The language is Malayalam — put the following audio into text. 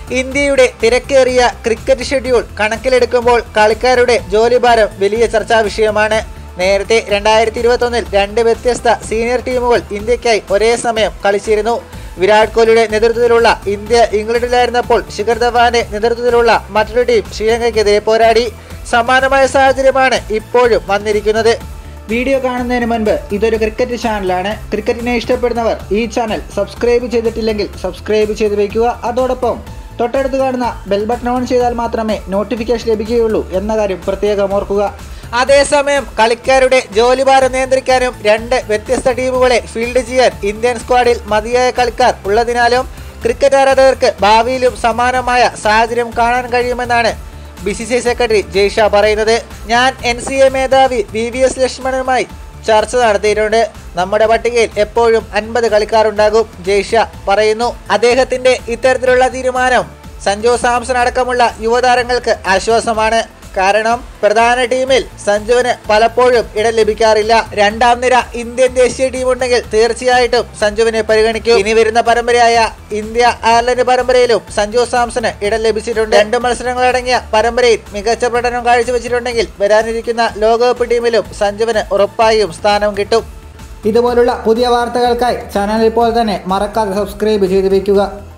ഇന്ത്യയുടെ തിരക്കേറിയ ക്രിക്കറ്റ് ഷെഡ്യൂൾ കണക്കിലെടുക്കുമ്പോൾ കളിക്കാരുടെ ജോലിഭാരം വലിയ ചർച്ചാ വിഷയമാണ് നേരത്തെ രണ്ടായിരത്തി ഇരുപത്തൊന്നിൽ രണ്ട് വ്യത്യസ്ത സീനിയർ ടീമുകൾ ഇന്ത്യക്കായി ഒരേ സമയം കളിച്ചിരുന്നു വിരാട് കോഹ്ലിയുടെ നേതൃത്വത്തിലുള്ള ഇന്ത്യ ഇംഗ്ലണ്ടിലായിരുന്നപ്പോൾ ശിഖർ ധവാന്റെ നേതൃത്വത്തിലുള്ള മറ്റൊരു ടീം ശ്രീലങ്കയ്ക്കെതിരെ പോരാടി സമാനമായ സാഹചര്യമാണ് ഇപ്പോഴും വന്നിരിക്കുന്നത് വീഡിയോ കാണുന്നതിന് മുൻപ് ഇതൊരു ക്രിക്കറ്റ് ചാനലാണ് ക്രിക്കറ്റിനെ ഇഷ്ടപ്പെടുന്നവർ ഈ ചാനൽ സബ്സ്ക്രൈബ് ചെയ്തിട്ടില്ലെങ്കിൽ സബ്സ്ക്രൈബ് ചെയ്ത് വയ്ക്കുക അതോടൊപ്പം തൊട്ടടുത്ത് കാണുന്ന ബെൽ ബട്ടൺ ഓൺ ചെയ്താൽ മാത്രമേ നോട്ടിഫിക്കേഷൻ ലഭിക്കുകയുള്ളൂ എന്ന കാര്യം പ്രത്യേകം ഓർക്കുക അതേസമയം കളിക്കാരുടെ ജോലിഭാരം നിയന്ത്രിക്കാനും രണ്ട് വ്യത്യസ്ത ടീമുകളെ ഫീൽഡ് ചെയ്യാൻ ഇന്ത്യൻ സ്ക്വാഡിൽ മതിയായ കളിക്കാർ ഉള്ളതിനാലും ക്രിക്കറ്റ് ആരാധകർക്ക് ഭാവിയിലും സമാനമായ സാഹചര്യം കാണാൻ കഴിയുമെന്നാണ് B C C I secretary Jay Shah പറയുന്നത് ഞാൻ എൻ സി എ മേധാവി വി വി എസ് ലക്ഷ്മണനുമായി ചർച്ച നടത്തിയിട്ടുണ്ട് നമ്മുടെ പട്ടികയിൽ എപ്പോഴും അൻപത് കളിക്കാരുണ്ടാകും ജയ്ഷ പറയുന്നു അദ്ദേഹത്തിന്റെ ഇത്തരത്തിലുള്ള തീരുമാനം സഞ്ജു സാംസൺ അടക്കമുള്ള യുവതാരങ്ങൾക്ക് ആശ്വാസമാണ് കാരണം പ്രധാന ടീമിൽ സഞ്ജുവിന് പലപ്പോഴും ഇടം ലഭിക്കാറില്ല രണ്ടാം നിര ഇന്ത്യൻ ദേശീയ ടീം ഉണ്ടെങ്കിൽ തീർച്ചയായിട്ടും സഞ്ജുവിനെ പരിഗണിക്കും ഇനി വരുന്ന പരമ്പരയായ ഇന്ത്യ അയർലൻഡ് പരമ്പരയിലും സഞ്ജു സാംസന് ഇടം ലഭിച്ചിട്ടുണ്ട് രണ്ട് മത്സരങ്ങളടങ്ങിയ പരമ്പരയിൽ മികച്ച പ്രകടനം കാഴ്ചവെച്ചിട്ടുണ്ടെങ്കിൽ വരാനിരിക്കുന്ന ലോകകപ്പ് ടീമിലും സഞ്ജുവിന് ഉറപ്പായും സ്ഥാനം കിട്ടും ഇതുപോലുള്ള പുതിയ വാർത്തകൾക്കായി ചാനൽ ഇപ്പോൾ തന്നെ മറക്കാതെ സബ്സ്ക്രൈബ് ചെയ്ത് വയ്ക്കുക